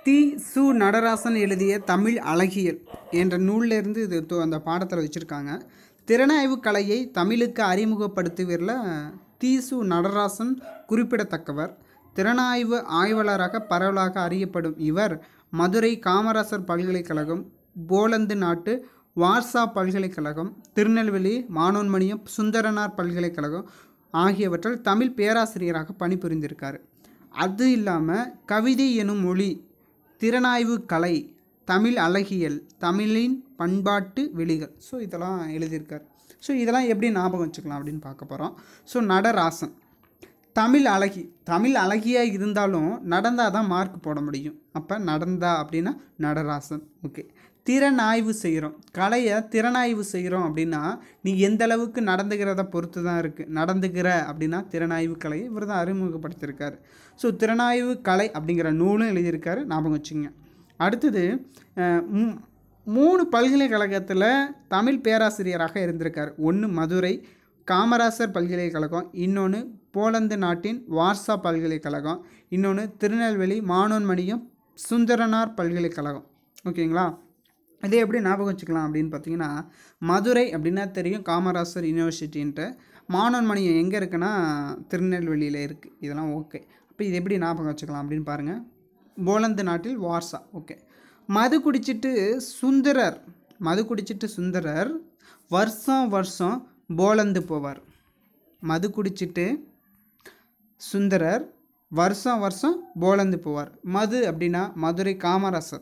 தி சு நடராசன் எழுதிய தமிழ் அழகியல் என்ற நூலிலிருந்து இது தொ- அந்த பாடத்தில் வச்சுருக்காங்க திறனாய்வு கலையை தமிழுக்கு அறிமுகப்படுத்துவதில் தி சு நடராசன் குறிப்பிடத்தக்கவர் திறனாய்வு ஆய்வாளராக பரவலாக அறியப்படும் இவர் மதுரை காமராசர் பல்கலைக்கழகம் போலந்து நாட்டு வார்சா பல்கலைக்கழகம் திருநெல்வேலி மானோன்மணியம் சுந்தரனார் பல்கலைக்கழகம் ஆகியவற்றில் தமிழ் பேராசிரியராக பணிபுரிந்திருக்கார் அது இல்லாமல் கவிதை எனும் மொழி திறனாய்வு கலை தமிழ் அழகியல் தமிழின் பண்பாட்டு வெளிகள் ஸோ இதெல்லாம் எழுதியிருக்கார் ஸோ இதெல்லாம் எப்படி ஞாபகம் வச்சுக்கலாம் அப்படின்னு பார்க்க போகிறோம் ஸோ நடராசன் தமிழ் அழகி தமிழ் அழகியாக இருந்தாலும் நடந்தால் தான் மார்க் போட முடியும் அப்போ நடந்தா அப்படின்னா நடராசன் ஓகே திறனாய்வு செய்கிறோம் கலையை திறனாய்வு செய்கிறோம் அப்படின்னா நீ எந்த அளவுக்கு நடந்துக்கிறத பொறுத்து தான் இருக்குது நடந்துக்கிற அப்படின்னா திறனாய்வு கலையை இவர் தான் அறிமுகப்படுத்தியிருக்காரு ஸோ திறனாய்வு கலை அப்படிங்கிற நூலும் எழுதியிருக்காரு ஞாபகம் வச்சுங்க அடுத்தது அஹ், மூ- மூணு பல்கலைக்கழகத்தில் தமிழ் பேராசிரியராக இருந்திருக்கார் ஒன்று மதுரை காமராசர் பல்கலைக்கழகம் இன்னொன்று போலந்து நாட்டின் வார்சா பல்கலைக்கழகம் இன்னொன்று திருநெல்வேலி மானோன்மணியம் சுந்தரனார் பல்கலைக்கழகம் ஓகேங்களா இதை எப்படி ஞாபகம் வச்சுக்கலாம் அப்படின்னு பார்த்தீங்கன்னா மதுரை அப்படின்னா தெரியும் காமராசர் யூனிவர்சிட்டின்ட்டு மானோன்மணியம் எங்கே இருக்குன்னா திருநெல்வேலியில் இருக்குது இதெல்லாம் ஓகே அப்போ இது எப்படி ஞாபகம் வச்சுக்கலாம் அப்படின்னு பாருங்கள் போலந்து நாட்டில் வார்சா ஓகே மது குடிச்சிட்டு சுந்தரர் மது குடிச்சிட்டு சுந்தரர் வருஷம் வருஷம் போலந்து போவார் மது குடிச்சிட்டு சுந்தரர் வருஷம் வருஷம் போலந்து போவார் மது அப்படின்னா மதுரை காமராசர்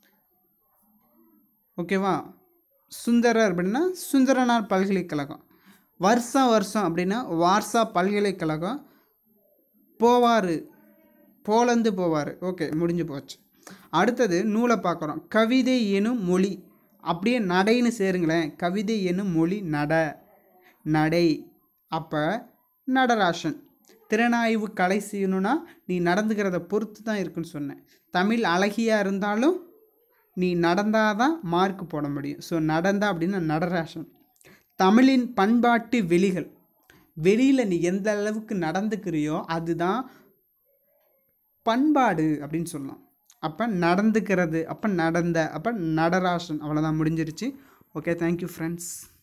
ஓகேவா சுந்தரர் அப்படின்னா சுந்தரனார் பல்கலைக்கழகம் வருஷம் வருஷம் அப்படின்னா வார்சா பல்கலைக்கழகம் போவார் போலந்து போவார் ஓகே முடிஞ்சு போச்சு அடுத்தது நூலை பார்க்குறோம் கவிதை எனும் மொழி அப்படியே நடைன்னு சேருங்களேன் கவிதை எனும் மொழி நட நடை அப்போ நடராசன் திறனாய்வு கலை செய்யணும்னா நீ நடந்துக்கிறத பொறுத்து தான் இருக்குன்னு சொன்னேன் தமிழ் அழகியாக இருந்தாலும் நீ நடந்தால் தான் மார்க் போட முடியும் ஸோ நடந்தா அப்படின்னா நடராசன் தமிழின் பண்பாட்டு வெளிகள் வெளியில் நீ எந்த அளவுக்கு நடந்துக்கிறியோ அதுதான் பண்பாடு அப்படின்னு சொல்லலாம் அப்போ நடந்துக்கிறது அப்போ நடந்த அப்போ நடராசன் அவ்வளோதான் முடிஞ்சிருச்சு ஓகே தேங்க்யூ ஃப்ரெண்ட்ஸ்